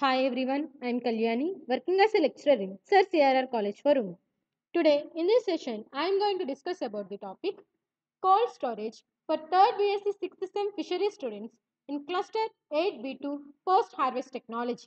Hi everyone, I am Kalyani, working as a lecturer in Sir CRR College for Women. Today, in this session, I am going to discuss about the topic cold storage for 3rd BSc 6th SEM fishery students in cluster 8B2 post harvest technology.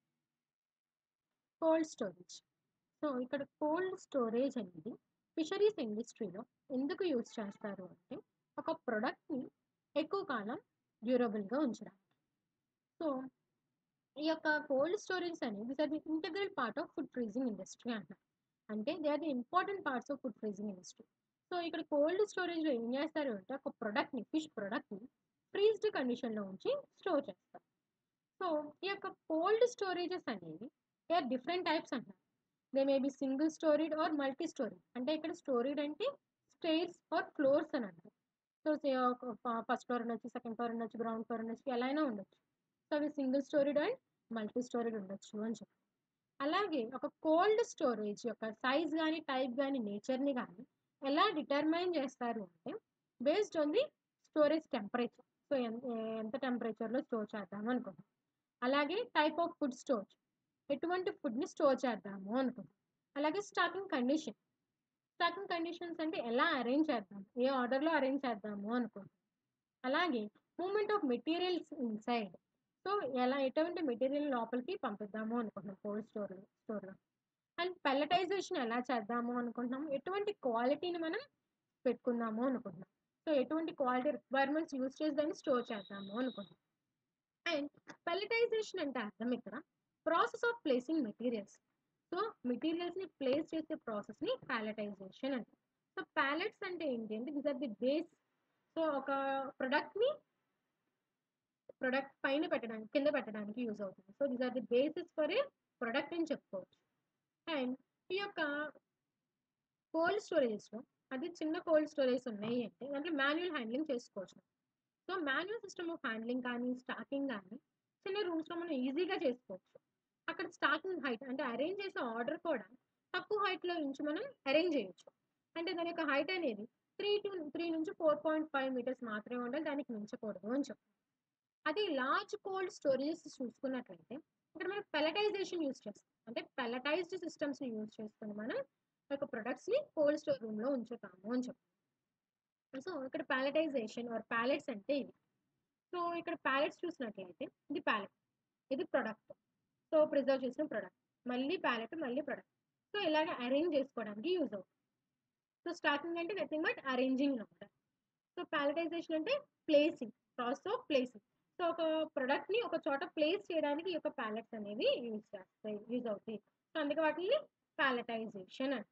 Cold storage so ఇక్కడ cold storage అనేది fisheries ఇండస్ట్రీలో ఎందుకు use చేస్తారు అంటే ఒక ప్రొడక్ట్ని ఎక్కువ కాలం డ్యూరబుల్గా ఉంచడానికి so ఈ యొక్క కోల్డ్ స్టోరేజ్ అనేది are the integral part of food freezing industry అంటారు అంటే they are the important parts of food freezing industry so ఇక్కడ కోల్డ్ స్టోరేజ్లో ఏం చేస్తారు అంటే ఒక ప్రొడక్ట్ని ఫిష్ ప్రొడక్ట్ని ఫ్రీజ్డ్ కండిషన్లో ఉంచి స్టోర్ చేస్తారు సో ఈ యొక్క కోల్డ్ స్టోరేజెస్ అనేవి దే ఆర్ డిఫరెంట్ టైప్స్ అంటారు they may be single storied or multi storied అంటే ఇక్కడ స్టోరీడ్ అంటే స్టేర్స్ ఆర్ ఫ్లోర్స్ అని అంటారు సో ఫస్ట్ ఫ్లోర్ ఉండొచ్చు సెకండ్ ఫ్లోర్ ఉండొచ్చు గ్రౌండ్ ఫ్లోర్ ఉండొచ్చు ఎలా అయినా ఉండొచ్చు సో అవి single storied and multi storied ఉండొచ్చు అని చెప్పి అలాగే ఒక కోల్డ్ స్టోరేజ్ యొక్క సైజ్ కానీ టైప్ కానీ నేచర్ని కానీ ఎలా డిటర్మైన్ చేస్తారు అంటే based on the storage temperature so ఎంత టెంపరేచర్లో స్టోర్ చేద్దాం అనుకుంటాం అలాగే టైప్ ఆఫ్ ఫుడ్ స్టోర్ ఎటువంటి ఫుడ్ని స్టోర్ చేద్దాము అనుకుంటాం అలాగే స్టాకింగ్ కండిషన్ స్టాకింగ్ కండిషన్స్ అంటే ఎలా అరేంజ్ చేద్దాం ఏ ఆర్డర్లో అరేంజ్ చేద్దాము అనుకుంటాం అలాగే movement of materials inside so ఎలా ఎటువంటి మెటీరియల్ లోపలికి పంపిద్దాము అనుకుంటున్నాం కోల్డ్ స్టోర్ స్టోర్లో అండ్ పెల్లటైజేషన్ ఎలా చేద్దాము అనుకుంటున్నాం ఎటువంటి క్వాలిటీని మనం పెట్టుకుందాము అనుకుంటున్నాం సో ఎటువంటి క్వాలిటీ రిక్వైర్మెంట్స్ యూజ్ చేసి దాన్ని స్టోర్ చేద్దాము అనుకుంటున్నాం అండ్ పెల్లటైజేషన్ అంటే అర్థం ఇక్కడ process of placing materials so మెటీరియల్స్ని ప్లేస్ చేసే ప్రాసెస్ని ప్యాలటైజేషన్ అంటారు సో ప్యాలెట్స్ అంటే ఏంటి అంటే this are the base so ఒక ప్రొడక్ట్ని ప్రొడక్ట్ పైన పెట్టడానికి కింద పెట్టడానికి యూజ్ అవుతుంది so this are the basis for a product అని చెప్పుకోవచ్చు అండ్ ఈ యొక్క కోల్డ్ స్టోరేజెస్లో అది చిన్న కోల్డ్ స్టోరేజ్ ఉన్నాయి అంటే దాంట్లో మాన్యువల్ హ్యాండ్లింగ్ చేసుకోవచ్చు so manual system of handling కానీ స్టాకింగ్ కానీ చిన్న రూమ్స్లో మనం ఈజీగా చేసుకోవచ్చు అక్కడ స్టాకింగ్ హైట్ అంటే అరేంజ్ చేసే ఆర్డర్ కూడా తక్కువ హైట్లో నుంచి మనం అరేంజ్ చేయొచ్చు అంటే దాని యొక్క హైట్ అనేది త్రీ టు త్రీ నుంచి ఫోర్ పాయింట్ ఫైవ్ మీటర్స్ మాత్రమే ఉండాలి దానికి మించకూడదు అని చెప్తాం అదే లార్జ్ కోల్డ్ స్టోరేజెస్ చూసుకున్నట్లయితే ఇక్కడ మనం పెలటైజేషన్ యూజ్ చేస్తాం అంటే పెలటైజ్డ్ సిస్టమ్స్ని యూజ్ చేసుకొని మనం ఒక ప్రొడక్ట్స్ని కోల్డ్ స్టోర్ రూమ్లో ఉంచుతాము అని చెప్తాం సో ఇక్కడ ప్యాలటైజేషన్ ఆర్ ప్యాలెట్స్ అంటే ఇది సో ఇక్కడ ప్యాలెట్స్ చూసినట్లయితే ఇది ప్యాలెట్ ఇది ప్రొడక్ట్ సో ప్రిజర్వ్ చేసిన ప్రొడక్ట్ మళ్ళీ ప్యాలెట్ మళ్ళీ ప్రొడక్ట్ సో ఇలాగ అరేంజ్ చేసుకోవడానికి యూజ్ అవుతుంది సో స్టార్టింగ్ అంటే నథింగ్ బట్ అరేంజింగ్ అనమాట సో ప్యాలటైజేషన్ అంటే placing process of placing so ఒక ప్రొడక్ట్ని ఒక చోట ప్లేస్ చేయడానికి ఈ యొక్క ప్యాలెట్స్ అనేవి యూజ్ చేస్తాయి యూజ్ అవుతాయి సో అందుకే వాటిని ప్యాలటైజేషన్ అంటారు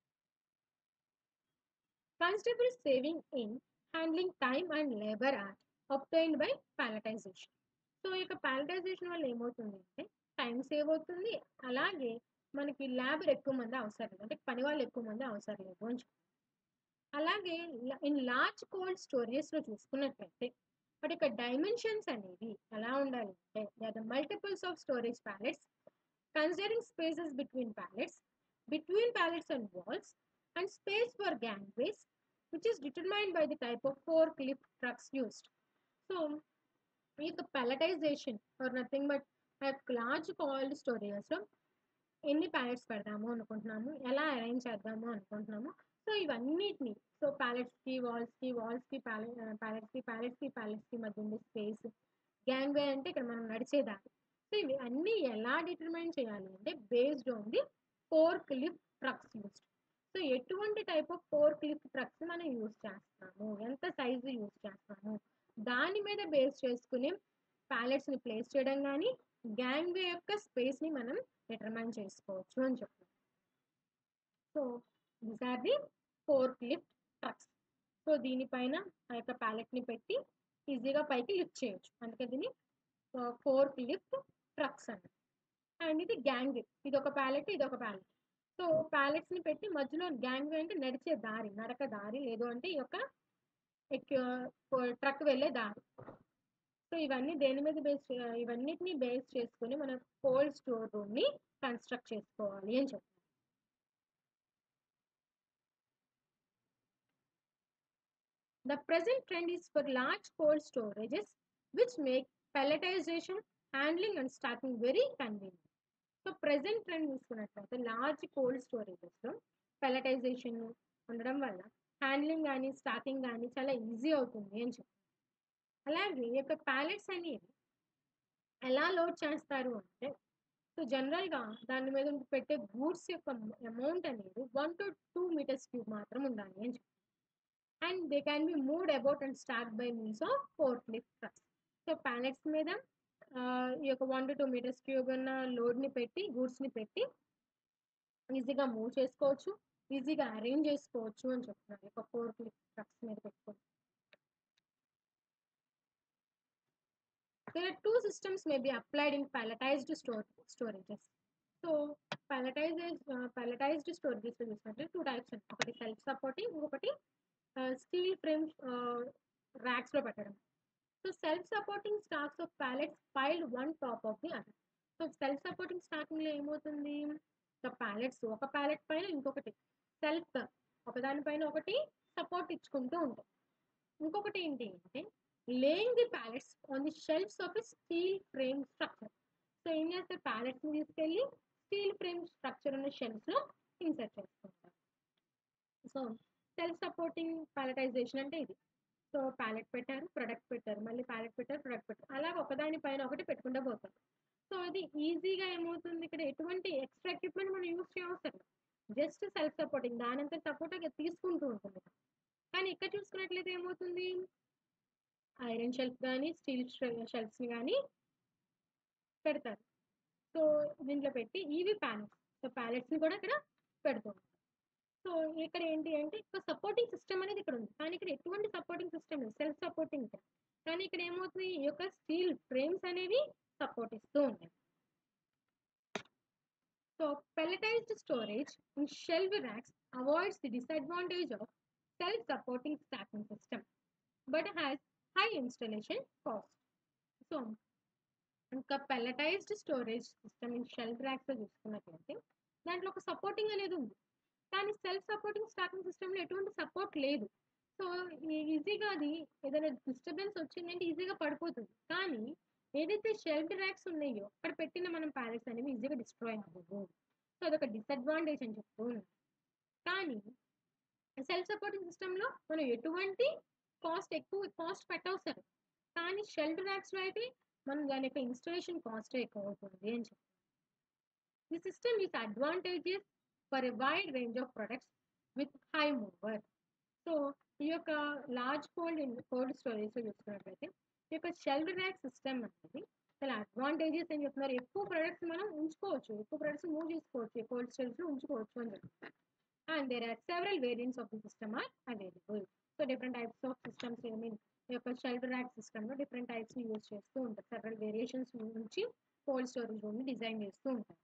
considerable saving in handling time and labour are obtained by palletization so ఈ యొక్క ప్యాలటైజేషన్ వల్ల ఏమవుతుంది అంటే టైం సేవ్ అవుతుంది అలాగే మనకి ల్యాబర్ ఎక్కువ మంది అవసరం లేదు అంటే పని వాళ్ళు ఎక్కువ మంది అవసరం లేదు అని అలాగే ఇన్ లార్జ్ కోల్డ్ స్టోరేజెస్లో చూసుకున్నట్లయితే వాటి యొక్క డైమెన్షన్స్ అనేవి ఎలా ఉండాలి అంటే they the multiples of storage pallets considering spaces between pallets between pallets and walls and space for gangways which is determined by the type of fork క్లిప్ ట్రక్స్ యూస్డ్ సో ఈ యొక్క palletization are nothing but large cold స్టోరేజెస్లో ఎన్ని pallets పెడదాము అనుకుంటున్నాము ఎలా arrange చేద్దాము అనుకుంటున్నాము సో ఇవన్నిటిని సో ప్యాలెట్స్కి వాల్స్కి వాల్స్కి ప్యాలెట్ ప్యాలెట్స్కి ప్యాలెట్స్కి ప్యాలెట్స్కి మధ్య ఉండే స్పేస్ గ్యాంగ్వే అంటే ఇక్కడ మనం నడిచేదాన్ని సో ఇవి అన్నీ ఎలా డిటర్మైన్ చేయాలి అంటే బేస్డ్ ఆన్ ది ఫోర్ క్లిప్ ట్రక్స్ యూస్డ్ సో ఎటువంటి టైప్ ఆఫ్ ఫోర్ క్లిప్ ట్రక్స్ మనం యూజ్ చేస్తాము ఎంత సైజు యూజ్ చేస్తాము దాని మీద బేస్ చేసుకుని ప్యాలెట్స్ని ప్లేస్ చేయడం కానీ గ్యాంగ్వే యొక్క స్పేస్ని మనం డిటర్మైన్ చేసుకోవచ్చు అని చెప్తాం so these are the fork lift trucks so దీనిపైన ఆ యొక్క ప్యాలెట్ని పెట్టి ఈజీగా పైకి లిఫ్ట్ చేయొచ్చు అందుకే దీన్ని ఫోర్ లిఫ్ట్ ట్రక్స్ అన్నమాట అండ్ ఇది గ్యాంగ్ ఇది ఒక ప్యాలెట్ ఇది ఒక ప్యాలెట్ సో ప్యాలెట్స్ని పెట్టి మధ్యలో గ్యాంగ్ అంటే నడిచే దారి నడక దారి లేదు అంటే ఈ యొక్క ట్రక్ వెళ్ళే దారి సో ఇవన్నీ దేని మీద బేస్ ఇవన్నిటిని బేస్ చేసుకుని మనం కోల్డ్ స్టోర్ రూమ్ని కన్స్ట్రక్ట్ చేసుకోవాలి అని చెప్తాం The present trend is for large cold storages which make pelletization handling and stacking very convenient so present trend చూసుకున్నట్లయితే లార్జ్ కోల్డ్ స్టోరేజెస్లో పెలటైజేషన్ ఉండడం వల్ల హ్యాండ్లింగ్ కానీ స్టాకింగ్ కానీ చాలా ఈజీ అవుతుంది అని చెప్పి అలాగే ఈ యొక్క ప్యాలెట్స్ అనేవి ఎలా లోడ్ చేస్తారు అంటే సో జనరల్గా దాని మీద పెట్టే గూడ్స్ యొక్క అమౌంట్ అనేది one to two metres cube మాత్రం ఉండాలి అని చెప్పి and they can be moved about and start by means of fork lift trucks so pallets మీద ఈ యొక్క one to two metres cube ఉన్న లోడ్ని పెట్టి గూడ్స్ని పెట్టి ఈజీగా మూవ్ చేసుకోవచ్చు ఈజీగా అరేంజ్ చేసుకోవచ్చు అని చెప్తున్నారు ఒక ఫోర్ లిఫ్ట్ ట్రక్స్ మీద పెట్టుకొని There are two systems may be applied in palletized store storages. So palletized uh, palletized storages లో చూసినట్లయితే టూ టైప్స్ అండి ఒకటి సెల్ఫ్ సపోర్టింగ్ ఇంకొకటి స్టీల్ ఫ్రేమ్ ర్యాక్స్ లో పెట్టడం so self supporting stacks of pallets piled one top of the other so self supporting stacking లో ఏమవుతుంది ఒక ప్యాలెట్స్ ఒక ప్యాలెట్ పైన ఇంకొకటి సెల్ఫ్ ఒకదానిపైన ఒకటి సపోర్ట్ ఇచ్చుకుంటూ ఉంటాయి ఇంకొకటి ఏంటి అంటే laying the pallets on the shelves of a steel frame structure so ఏం చేస్తారు ప్యాలెట్స్ ని తీసుకెళ్ళి స్టీల్ ఫ్రేమ్ స్ట్రక్చర్ ఉన్న షెల్ఫ్స్ లో ఇన్సర్ట్ చేసుకుంటారు సో సెల్ఫ్ సపోర్టింగ్ ప్యాలెటైజేషన్ అంటే ఇది సో ప్యాలెట్ పెట్టారు ప్రొడక్ట్ పెట్టారు మళ్ళీ ప్యాలెట్ పెట్టారు ప్రొడక్ట్ పెట్టారు అలా ఒకదాని పైన ఒకటి పెట్టుకుంటూ పోతారు సో అది ఈజీగా ఏమవుతుంది ఇక్కడ ఎటువంటి ఎక్స్ట్రా ఎక్విప్మెంట్ మనం యూజ్ చేయవసరం జస్ట్ సెల్ఫ్ సపోర్టింగ్ దానంతా సపోర్ట్ తీసుకుంటూ ఉంటుంది కానీ ఇక్కడ చూసుకున్నట్లయితే ఏమవుతుంది ఐరన్ షెల్ఫ్ కానీ స్టీల్ షెల్ఫ్స్ని కానీ పెడతారు సో దీంట్లో పెట్టి ఇవి ప్యాలెట్స్ సో ప్యాలెట్స్ని కూడా ఇక్కడ పెడుతూ ఉంటారు సో ఇక్కడ ఏంటి అంటే ఇక్కడ సపోర్టింగ్ సిస్టమ్ అనేది ఇక్కడ ఉంది కానీ ఇక్కడ ఎటువంటి సపోర్టింగ్ సిస్టమ్ లేదు సెల్ఫ్ సపోర్టింగ్ కానీ ఇక్కడ ఏమవుతుంది ఈ యొక్క స్టీల్ ఫ్రేమ్స్ అనేవి సపోర్ట్ ఇస్తూ ఉంటాయి so pelletized storage in shelf racks avoids the disadvantage of self-supporting stacking system but has high installation cost. So ఇంకా palletized storage system in shelf racks చూసుకున్నట్లయితే దాంట్లో ఒక సపోర్టింగ్ అనేది ఉంది కానీ సెల్ఫ్ సపోర్టింగ్ స్టాకింగ్ సిస్టంలో ఎటువంటి సపోర్ట్ లేదు సో ఈజీగా అది ఏదైనా డిస్టర్బెన్స్ వచ్చిందంటే ఈజీగా పడిపోతుంది కానీ ఏదైతే షెల్ఫ్ ర్యాక్స్ ఉన్నాయో అక్కడ పెట్టిన మనం ప్యాలెట్స్ అనేవి ఈజీగా డిస్ట్రాయ్ అవ్వదు సో అదొక డిసడ్వాంటేజ్ అని చెప్తూ ఉన్నాం కానీ సెల్ఫ్ సపోర్టింగ్ సిస్టంలో మనం ఎటువంటి కాస్ట్ ఎక్కువ కాస్ట్ పెట్టవసరం కానీ షెల్ఫ్ ర్యాక్స్లో అయితే మనం దాని యొక్క ఇన్స్టాలేషన్ కాస్ట్ ఎక్కువ అవుతుంది అని చెప్పి the system is advantages for a wide range of products with high mover so ఈ యొక్క లార్జ్ కోల్డ్ కోల్డ్ స్టోరేజ్ చూసుకున్నట్లయితే ఈ యొక్క షెల్ఫ్ ర్యాక్ సిస్టమ్ అనేది చాలా అడ్వాంటేజెస్ అని చెప్తున్నారు ఎక్కువ ప్రొడక్ట్స్ మనం ఉంచుకోవచ్చు ఎక్కువ ప్రొడక్ట్స్ మూవ్ చేసుకోవచ్చు కోల్డ్ స్టోరేజ్లో ఉంచుకోవచ్చు అని చెప్తున్నారు and there are several variants of the system are available so different types of systems I mean ఈ యొక్క షెల్ఫ్ ర్యాక్ సిస్టమ్లో డిఫరెంట్ టైప్స్ని యూజ్ చేస్తూ ఉంటారు సెవరల్ వేరియేషన్స్ నుంచి కోల్డ్ స్టోరేజ్ రూమ్ని డిజైన్ చేస్తూ ఉంటారు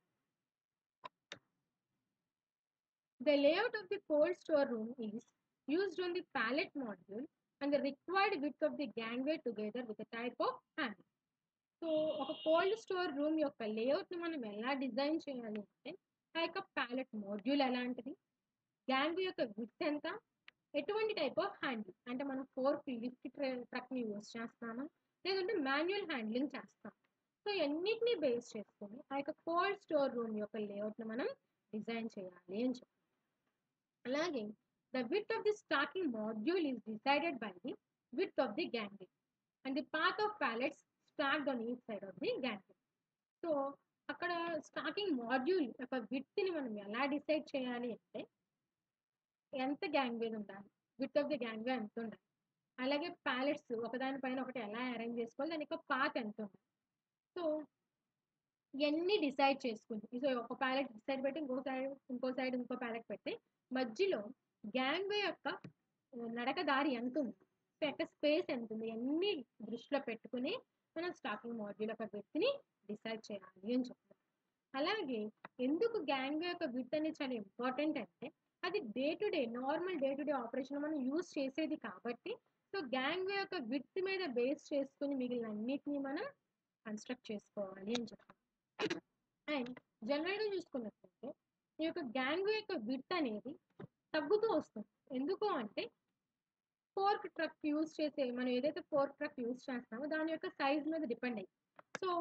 The layout of the cold store room is used on the pallet module and the required width of the gangway together with a type of handle. So ఒక cold store room యొక్క లేఅవుట్ని మనం ఎలా design చేయాలి అంటే ఆ యొక్క pallet module ఎలాంటిది గ్యాంగ్ యొక్క విత్ ఎంత ఎటువంటి టైప్ ఆఫ్ హ్యాండిల్ అంటే మనం ఫోర్ లిఫ్ట్ ట్రక్ని యూజ్ చేస్తామా లేదంటే మాన్యువల్ హ్యాండ్లింగ్ చేస్తాం సో అన్నిటినీ బేస్ చేసుకొని ఆ యొక్క కోల్డ్ స్టోర్ రూమ్ యొక్క లేఅవుట్ని మనం డిజైన్ చేయాలి అని చెప్పి అలాగే the width of the starting module is decided by the width of the gang and the path of pallets start on each side of the gang so అక్కడ starting module యొక్క విత్ని మనం ఎలా డిసైడ్ చేయాలి అంటే ఎంత గ్యాంగ్ వేది ఉండాలి width of the gangway ఎంత ఉండాలి అలాగే ప్యాలెట్స్ ఒకదానిపైన ఒకటి ఎలా అరేంజ్ చేసుకోవాలి దాని యొక్క పాత్ ఎంత ఉండాలి సో ఇవన్నీ డిసైడ్ చేసుకుంది సో ఒక ప్యాలెట్ డిసైడ్ పెట్టి ఇంకో సైడ్ ఇంకో సైడ్ ఇంకో ప్యాలెట్ పెట్టి మధ్యలో గ్యాంగ్ వే యొక్క నడక దారి ఎంత ఉంది సో యొక్క స్పేస్ ఎంత ఉంది అన్ని దృష్టిలో పెట్టుకుని మనం స్టాకింగ్ మాడ్యూల్ యొక్క విత్ని డిసైడ్ చేయాలి అని చెప్తాం అలాగే ఎందుకు గ్యాంగ్ వే యొక్క విత్ అనేది చాలా ఇంపార్టెంట్ అంటే అది day to day normal day to day operation మనం యూజ్ చేసేది కాబట్టి సో గ్యాంగ్ వే యొక్క విత్ మీద బేస్ చేసుకుని మిగిలిన అన్నిటిని మనం కన్స్ట్రక్ట్ చేసుకోవాలి అని చెప్తాం అండ్ జనరల్గా చూసుకున్నట్లయితే ఈ యొక్క గ్యాంగ్ యొక్క విత్ అనేది తగ్గుతూ వస్తుంది ఎందుకు అంటే ఫోర్క్ ట్రక్ యూజ్ చేసే మనం ఏదైతే ఫోర్క్ ట్రక్ యూజ్ చేస్తామో దాని యొక్క సైజ్ మీద డిపెండ్ అయ్యి సో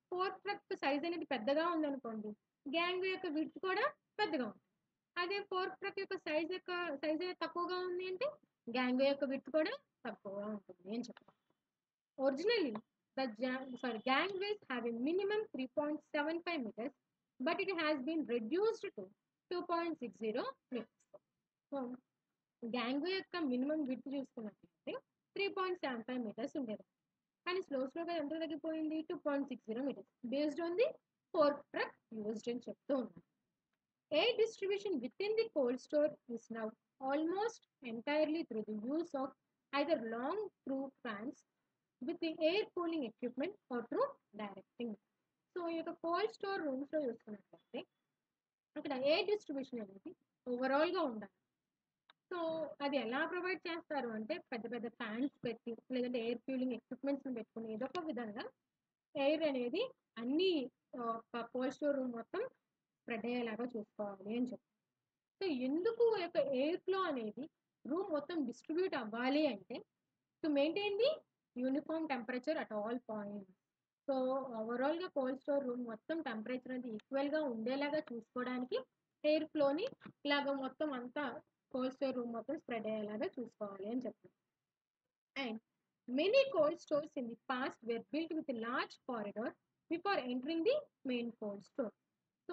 ఫోర్క్ ట్రక్ సైజ్ అనేది పెద్దగా ఉందనుకోండి గ్యాంగ్ యొక్క విడ్త్ కూడా పెద్దగా ఉంటుంది అదే ఫోర్క్ ట్రక్ యొక్క సైజ్ యొక్క సైజ్ తక్కువగా ఉంది అంటే గ్యాంగ్ యొక్క విడ్త్ కూడా తక్కువగా ఉంటుంది అని చెప్పాలి originally the sorry gang ways have a minimum three point seven five metres but it has been reduced to two point six zero metres so gang యొక్క మినిమం విడ్త్ చూసుకున్నట్లయితే three point seven five metres ఉండేది కానీ slow స్లోగా ఎంత తగ్గిపోయింది two point six zero metres based on the fork truck used అని చెప్తూ ఉన్నాను air distribution within the cold store is now almost entirely through the use of either long through fans with the air cooling equipment or through directing so ఈ యొక్క cold store రూమ్స్లో చూసుకున్నట్లయితే అక్కడ air distribution అనేది ఓవరాల్గా ఉండాలి so అది ఎలా provide చేస్తారు అంటే పెద్ద పెద్ద ఫ్యాన్స్ పెట్టి లేదంటే ఎయిర్ కూలింగ్ ఎక్విప్మెంట్స్ని పెట్టుకుని ఏదో ఒక విధంగా ఎయిర్ అనేది అన్ని కోల్డ్ స్టోర్ రూమ్ మొత్తం స్ప్రెడ్ అయ్యేలాగా చూసుకోవాలి అని చెప్పి సో ఎందుకు యొక్క ఎయిర్ ఫ్లో అనేది రూమ్ మొత్తం డిస్ట్రిబ్యూట్ అవ్వాలి అంటే to maintain the uniform temperature at all points so ఓవరాల్గా కోల్డ్ స్టోర్ రూమ్ మొత్తం టెంపరేచర్ అనేది ఈక్వల్గా ఉండేలాగా చూసుకోవడానికి ఎయిర్ ఫ్లోని ఇలాగ మొత్తం అంతా కోల్డ్ స్టోర్ రూమ్ మొత్తం స్ప్రెడ్ అయ్యేలాగా చూసుకోవాలి అని చెప్పారు and many cold stores in the past were built with large corridor before entering the main cold store so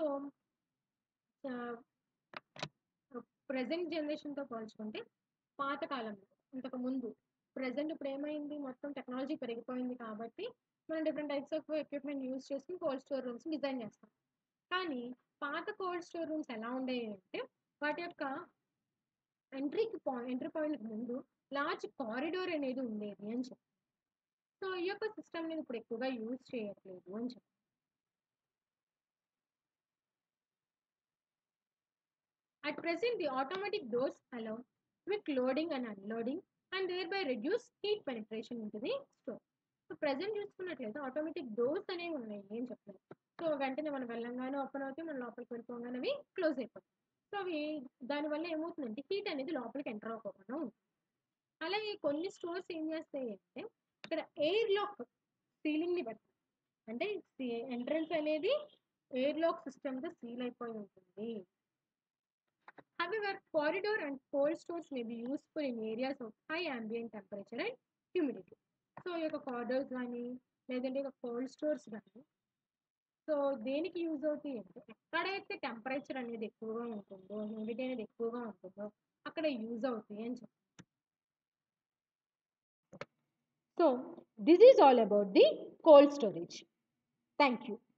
present జనరేషన్తో పోల్చుకుంటే పాతకాలంలో ఇంతకు ముందు ప్రజెంట్ ఇప్పుడు ఏమైంది మొత్తం టెక్నాలజీ పెరిగిపోయింది కాబట్టి మనం different types of equipment use చేసుకుని కోల్డ్ స్టోర్ రూమ్స్ డిజైన్ చేస్తాం కానీ పాత కోల్డ్ స్టోర్ రూమ్స్ ఎలా ఉండేవి అంటే వాటి యొక్క ఎంట్రీకి పాయింట్ ఎంట్రీ పాయింట్కి ముందు లార్జ్ కారిడోర్ అనేది ఉండేది అని చెప్పి సో ఈ యొక్క సిస్టమ్ నేను ఇప్పుడు ఎక్కువగా యూజ్ చేయట్లేదు అని చెప్పి At present, the automatic doors allow quick loading and unloading and thereby reduce heat penetration into the store. So present చూసుకున్నట్లయితే ఆటోమేటిక్ డోర్స్ అనేవి ఉన్నాయి ఏం చెప్పలేదు సో వెంటనే మనం వెళ్ళంగానే ఓపెన్ అవుతాయి మనం లోపలికి వెళ్ళిపోగానే అవి క్లోజ్ అయిపోతాయి సో అవి దానివల్ల ఏమవుతుందంటే హీట్ అనేది లోపలికి ఎంటర్ అవ్వకుండా ఉంటుంది అలాగే కొన్ని స్టోర్స్ ఏం చేస్తాయి అంటే ఇక్కడ ఎయిర్ లాక్ సీలింగ్ని పెడతాయి అంటే ఎంట్రన్స్ అనేది ఎయిర్ లాక్ సిస్టమ్తో సీల్ అయిపోయి ఉంటుంది However, corridor and cold stores may be useful in areas of high ambient temperature and humidity. So ఈ యొక్క కారిడోర్స్ కానీ లేదంటే ఇక కోల్డ్ స్టోర్స్ కానీ సో దేనికి యూజ్ అవుతాయి అంటే ఎక్కడైతే టెంపరేచర్ అనేది ఎక్కువగా ఉంటుందో హ్యూమిడిటీ అనేది ఎక్కువగా ఉంటుందో అక్కడ యూజ్ అవుతాయి అని చెప్పి So, this is all about the cold storage. Thank you.